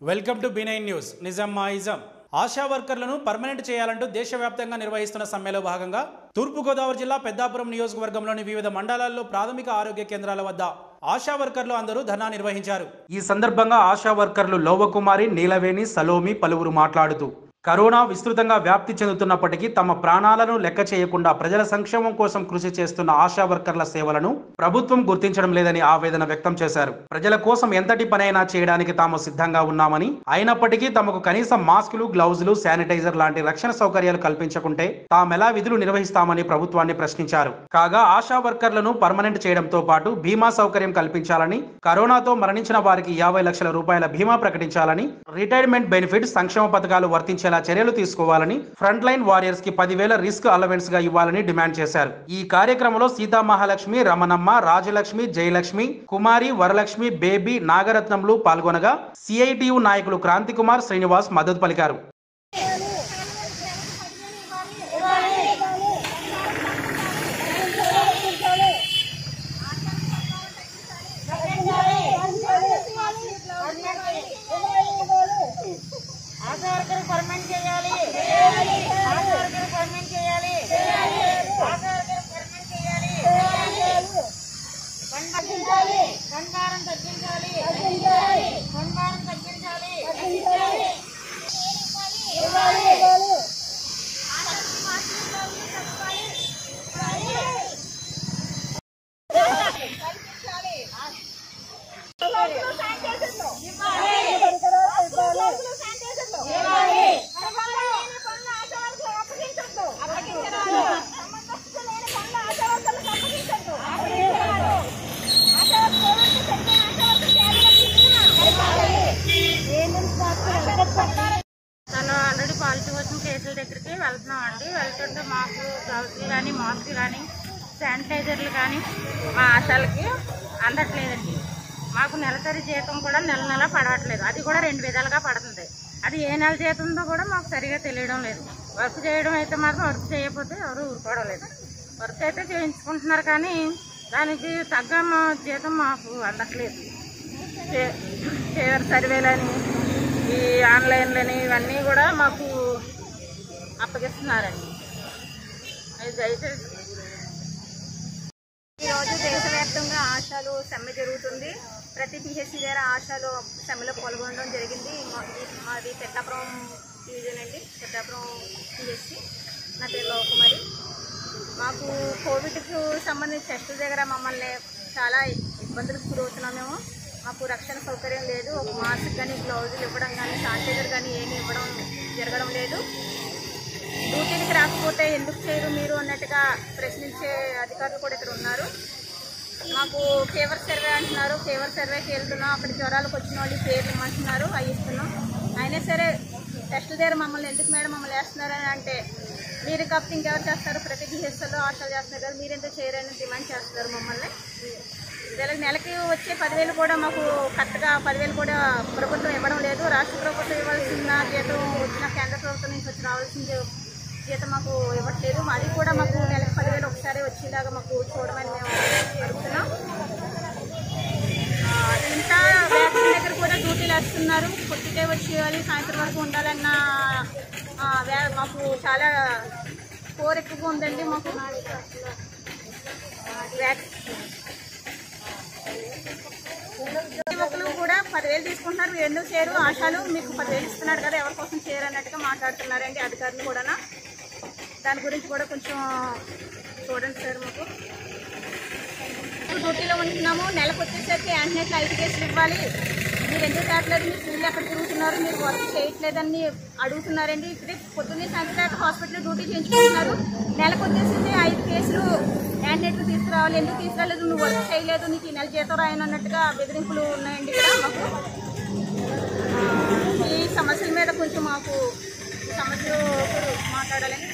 welcome to B nine news నిజాం మాయిజం ఆశా వర్కర్లను పర్మనెంట్ చేయాలంటూ దేశవ్యాప్తంగా నిర్వహిస్తున్న సమ్మెలో భాగంగా తూర్పుగోదావరి జిల్లా పెద్దాపురం నియోజకవర్గంలోని వివిధ మండలాల్లో ప్రాథమిక ఆరోగ్య కేంద్రాల వద్ద ఆశా వర్కర్లు అందరూ ధర్నా నిర్వహించారు ఈ సందర్భంగా ఆశా వర్కర్లు లోవకుమారి నీలవేణి సలోమి పలువురు మాట్లాడుతూ కరోనా విస్తృతంగా వ్యాప్తి చెందుతున్నప్పటికీ తమ ప్రాణాలను లెక్క చేయకుండా ప్రజల సంక్షేమం కోసం కృషి చేస్తున్న ఆశా వర్కర్ల సేవలను ప్రభుత్వం గుర్తించడం లేదని ఆవేదన వ్యక్తం చేశారు ప్రజల కోసం ఎంతటి పనైనా చేయడానికి తాము సిద్ధంగా ఉన్నామని అయినప్పటికీ తమకు కనీసం మాస్కులు గ్లౌజులు శానిటైజర్ లాంటి రక్షణ సౌకర్యాలు కల్పించకుంటే తామెలా విధులు నిర్వహిస్తామని ప్రభుత్వాన్ని ప్రశ్నించారు కాగా ఆశా వర్కర్లను పర్మనెంట్ చేయడంతో పాటు బీమా సౌకర్యం కల్పించాలని కరోనాతో మరణించిన వారికి యాభై లక్షల రూపాయల బీమా ప్రకటించాలని రిటైర్మెంట్ బెనిఫిట్ సంక్షేమ పథకాలు వర్తించేలా చర్యలు తీసుకోవాలని ఫ్రంట్ లైన్ వారియర్స్ కి పదివేల రిస్క్ అలవెన్స్ గా ఇవ్వాలని డిమాండ్ చేశారు ఈ కార్యక్రమంలో సీతా మహాలక్ష్మి రమణమ్మ రాజలక్ష్మి జయలక్ష్మి కుమారి వరలక్ష్మి బేబీ నాగరత్నంలు పాల్గొనగా సిఐటియు నాయకులు క్రాంతి కుమార్ శ్రీనివాస్ మద్దతు పలికారు ఆశా వర్కర్ పర్మనెంట్ చేయాలి ఆశా వర్కర్ పర్మనెంట్ చేయాలి ఆశా వర్కర్ పర్మనెంట్ చేయాలి తగ్గించాలి కన్భారం తగ్గించాలి కన్భారం తగ్గించాలి తను ఆల్రెడీ పాలిటివ్ వచ్చిన కేసుల దగ్గరికి వెళ్తున్నాం అండి వెళ్తుంటే మాకు గ్లౌజులు కానీ మాస్క్ కానీ శానిటైజర్లు కానీ మా ఆశాలకి అందట్లేదండి మాకు నెలసరి జీతం కూడా నెల నెల పడట్లేదు అది కూడా రెండు విధాలుగా పడుతుంది అది ఏ నెల జీతంతో కూడా మాకు సరిగా తెలియడం లేదు వర్క్ చేయడం అయితే మాత్రం వర్క్ చేయకపోతే ఎవరు ఊరుకోవడం లేదు వర్క్ అయితే చేయించుకుంటున్నారు కానీ దానికి తగ్గ మా జీతం మాకు అందట్లేదు చే- ఫేవర్ సర్వేలని ఈ ఆన్లైన్లని ఇవన్నీ కూడా మాకు అప్పగిస్తున్నారండి అది దయచేసి ఈరోజు దేశవ్యాప్తంగా ఆశాలు సమ్మె జరుగుతుంది ప్రతి పిహెచ్సి దగ్గర ఆశాలు సమ్మెలో పాల్గొనడం జరిగింది మాది మాది పెద్దాపురం డివిజన్ అండి పెద్దాపురం పిహెచ్సి నా పేరు లోకుమారి మాకు కోవిడ్కు సంబంధించి టెస్టుల దగ్గర మమ్మల్ని చాలా ఇబ్బందులకు గురవుతున్నాం మేము మాకు రక్షణ సౌకర్యం లేదు ఒక మాస్క్ కానీ గ్లౌజులు ఇవ్వడం కానీ శానిటైజర్ కానీ ఏమీ ఇవ్వడం జరగడం లేదు డ్యూటీకి రాకపోతే ఎందుకు చేయరు మీరు అన్నట్టుగా ప్రశ్నించే అధికారులు కూడా ఇక్కడ ఉన్నారు మాకు ఫీవర్ సర్వే అంటున్నారు ఫీవర్ సర్వేకి వెళ్తున్నాం అక్కడ జ్వరాలకు వచ్చిన వాళ్ళు పేర్లు ఇమ్మంటున్నారు అవి ఇస్తున్నాం అయినా సరే టెస్టుల దగ్గర మమ్మల్ని ఎందుకు మేడం మమ్మల్ని వేస్తున్నారని అంటే మీరు కాకపోతే ఇంకెవరు చేస్తారు ప్రతి డిహెచ్ఎల్లో ఆశలు చేస్తున్నారు కదా మీరు ఎందుకు చేయరని డిమాండ్ చేస్తున్నారు మమ్మల్ని వీళ్ళకి నెలకి వచ్చే పదివేలు కూడా మాకు కరెక్ట్గా పదివేలు కూడా ప్రభుత్వం ఇవ్వడం లేదు రాష్ట్ర ప్రభుత్వం ఇవ్వాల్సిన జీతం వచ్చిన కేంద్ర ప్రభుత్వం నుంచి వచ్చి రావాల్సిన జీ- జీతం మాకు ఇవ్వట్లేదు అది కూడా మాకు నెలకి పదివేలు ఒకసారి వచ్చేలాగా మాకు చూడమని మేము అడుగుతున్నాం ఆ, ఇంకా వ్యాక్సిన్ దగ్గర కూడా డ్యూటీలు వేస్తున్నారు పొద్దుటే వచ్చి చేయాలి సాయంత్రం వరకు ఉండాలన్న ఆ, వ్యా- మాకు చాలా కోరికగా ఉందండి మాకు వ్యాక్సిన్ ప్రతి ఒక్కరు కూడా పదివేలు తీసుకుంటున్నారు మీరు ఎందుకు చేయరు ఆశాలు మీకు పదివేలు ఇస్తున్నాడు కదా ఎవరి కోసం చేయరు అన్నట్టుగా మాట్లాడుతున్నారండి అధికారులు కూడా దాని గురించి కూడా కొంచెం చూడండి సార్ మాకు డ్యూటీలో ఉంటున్నాము నెలకు వచ్చేసరికి వెంటనే ఐదు కేసులు ఇవ్వాలి మీరు ఎందుకు రావట్లేదు మీ స్కూల్ ఎక్కడ తిరుగుతున్నారు మీరు వర్క్ చేయట్లేదని అడుగుతున్నారండి ఇప్పుడే పొద్దున్నే సాయంత్రం దాకా హాస్పిటల్లో డ్యూటీ చేయించుకుంటున్నారు నెలకు వచ్చేసి ఐదు కేసులు క్యాండిడేట్లు తీసుకురావాలి ఎందుకు తీసుకురాలేదు నువ్వు వర్క్ చేయలేదు నీకు ఈ నెల జీతం రాయను అన్నట్టుగా బెదిరింపులు ఉన్నాయండి ఇక్కడ మాకు ఆ, ఈ సమస్యల మీద కొంచెం మాకు ఈ సమస్యలు మాట్లాడాలని